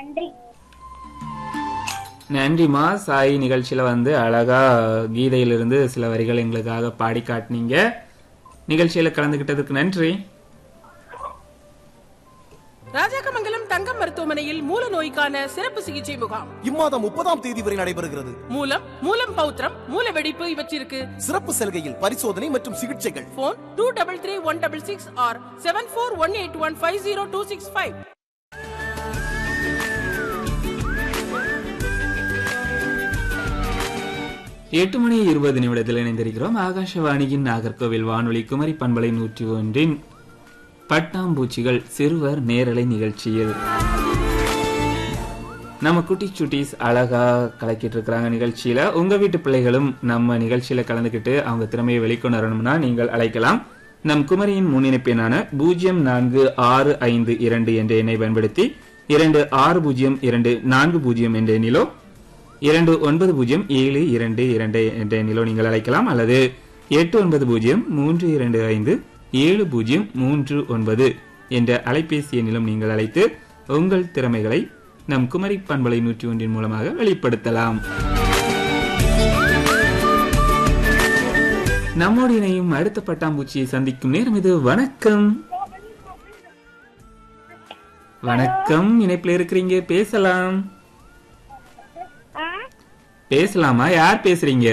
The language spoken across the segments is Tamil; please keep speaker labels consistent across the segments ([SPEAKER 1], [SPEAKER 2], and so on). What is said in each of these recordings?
[SPEAKER 1] நன்றி
[SPEAKER 2] நன்றிமா சாய் நிகழ்ச்சியில வந்து அழகா கீதையிலிருந்து சில வரிகள் எங்களுக்காக பாடி காட்டினீங்க நிகழ்ச்சியில கலந்துகிட்டதுக்கு நன்றி
[SPEAKER 3] ராஜாக்கமங்கலம் தங்கம் மருத்துவமனையில் மூல நோய்க்கான சிறப்பு சிகிச்சை முகாம்
[SPEAKER 4] இம்மாதம் முப்பதாம் தேதி வரை நடைபெறுகிறது
[SPEAKER 3] மூலம் மூலம் பௌத்திரம் மூல வெடிப்பு இவற்றிற்கு
[SPEAKER 4] சிறப்பு சலுகையில் பரிசோதனை மற்றும் சிகிச்சைகள்
[SPEAKER 3] phone two double three one double six or seven four one eight one five zero two six five
[SPEAKER 2] எட்டு மணி இருபது நிமிடத்தில் இணைந்திருக்கிறோம் ஆகாஷவாணியின் நாகர்கோவில் வானொலி குமரி பண்பலை நூற்றி ஒன்றின் பட்டாம்பூச்சிகள் சிறுவர் நேரலை நிகழ்ச்சியில் நம்ம குட்டி சுட்டீஸ் அழகா கலக்கிட்டு இருக்கிறாங்க நிகழ்ச்சியில உங்க வீட்டு பிள்ளைகளும் நம்ம நிகழ்ச்சியில கலந்துக்கிட்டு அவங்க திறமையை வெளிக்கொண்டு வரணும்னா நீங்கள் அழைக்கலாம் நம் குமரியின் முன்னிணைப்பினான பூஜ்ஜியம் நான்கு ஆறு ஐந்து இரண்டு என்ற எண்ணை பயன்படுத்தி இரண்டு ஆறு பூஜ்ஜியம் இரண்டு நான்கு பூஜ்ஜியம் என்ற எண்ணிலோ இரண்டு ஒன்பது பூஜ்ஜியம் ஏழு இரண்டு இரண்டு என்ற எண்ணிலோ நீங்கள் அழைக்கலாம் அல்லது எட்டு ஒன்பது பூஜ்ஜியம் மூன்று இரண்டு ஐந்து ஏழு பூஜ்ஜியம் மூன்று ஒன்பது என்ற அலைபேசி எண்ணிலும் நீங்கள் அழைத்து உங்கள் திறமைகளை நம் குமரி பண்பலை நூற்றி ஒன்றின் மூலமாக வெளிப்படுத்தலாம் நம்மோடு இணையும் அடுத்த பட்டாம்பூச்சியை சந்திக்கும் நேரம் இது வணக்கம் வணக்கம் இணைப்பில் இருக்கிறீங்க பேசலாம்
[SPEAKER 1] ஆ
[SPEAKER 2] பேசலாமா யார் பேசுறீங்க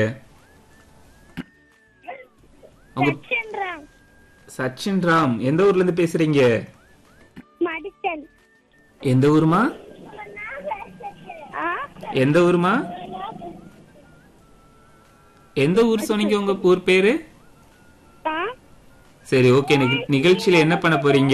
[SPEAKER 2] உங்க
[SPEAKER 1] சச்சந்திரம்
[SPEAKER 2] சச்சின் ராம் எந்த ஊர்ல இருந்து பேசுறீங்க
[SPEAKER 1] மடிச்சல்
[SPEAKER 2] எந்த ஊருமா
[SPEAKER 1] ஆ
[SPEAKER 2] எந்த ஊருமா எந்த ஊர் சொன்னீங்க உங்க ஊர் பேரு
[SPEAKER 1] ஆ
[SPEAKER 2] சரி ஓகே நிகழ்ச்சியில என்ன பண்ண போறீங்க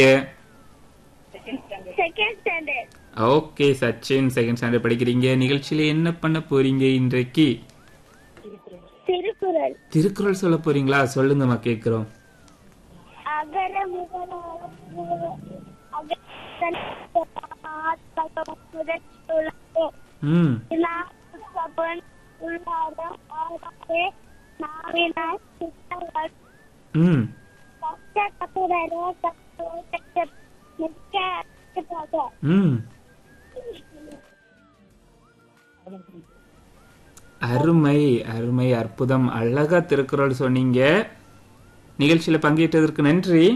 [SPEAKER 1] second standard
[SPEAKER 2] okay Sachin second standard படிக்கிறீங்க நிகழ்ச்சியில என்ன பண்ண போறீங்க இன்றைக்கு
[SPEAKER 1] திருக்குறள்
[SPEAKER 2] திருக்குறள் சொல்ல போறீங்களா சொல்லுங்கம்மா கேக்குறோம்
[SPEAKER 1] அகர முதல
[SPEAKER 2] ம் ம் ம் அருமை அருமை அற்புதம் அழகா திருக்குறள் சொன்னீங்க நிகழ்ச்சியில பங்கேற்றதற்கு நன்றி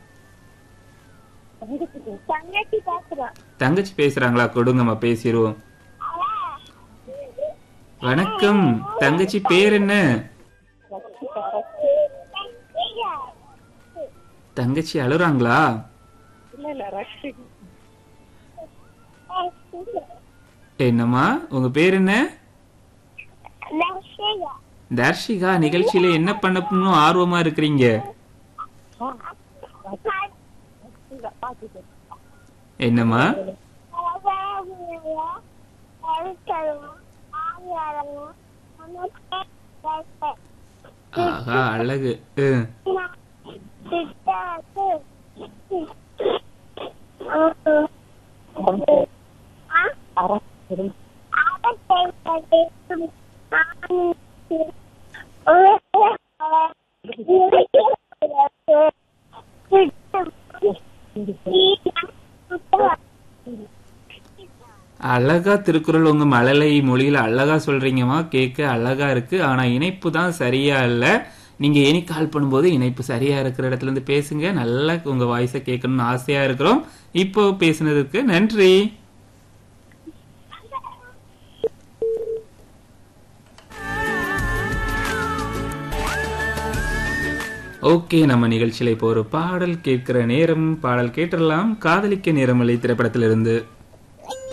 [SPEAKER 1] தங்கச்சி பாக்குறோம்
[SPEAKER 2] தங்கச்சி பேசுறாங்களா கொடுங்கம்மா பேசிடுவோம் வணக்கம் தங்கச்சி பேர் என்ன தங்கச்சி அழுறாங்களா என்னம்மா உங்க பேர் என்ன தர்ஷிகா நிகழ்ச்சியில என்ன பண்ணணும்னு ஆர்வமா இருக்கிறீங்க என்னம்மா ஆஹா அழகு ம். அழகா திருக்குறள் உங்க மழலை மொழியில அழகா சொல்றீங்கம்மா கேட்க அழகா இருக்கு ஆனா இணைப்பு தான் சரியா இல்ல நீங்க இனி கால் பண்ணும்போது இணைப்பு சரியா இருக்கிற இடத்துல இருந்து பேசுங்க நல்லா உங்க வாய்ஸை கேட்கணும்னு ஆசையா இருக்கிறோம் இப்போ பேசுனதுக்கு நன்றி ஓகே நம்ம நிகழ்ச்சியில இப்போ ஒரு பாடல் கேட்கிற நேரம் பாடல் கேட்டுடலாம் காதலிக்க நேரமில்லை திரைப்படத்திலிருந்து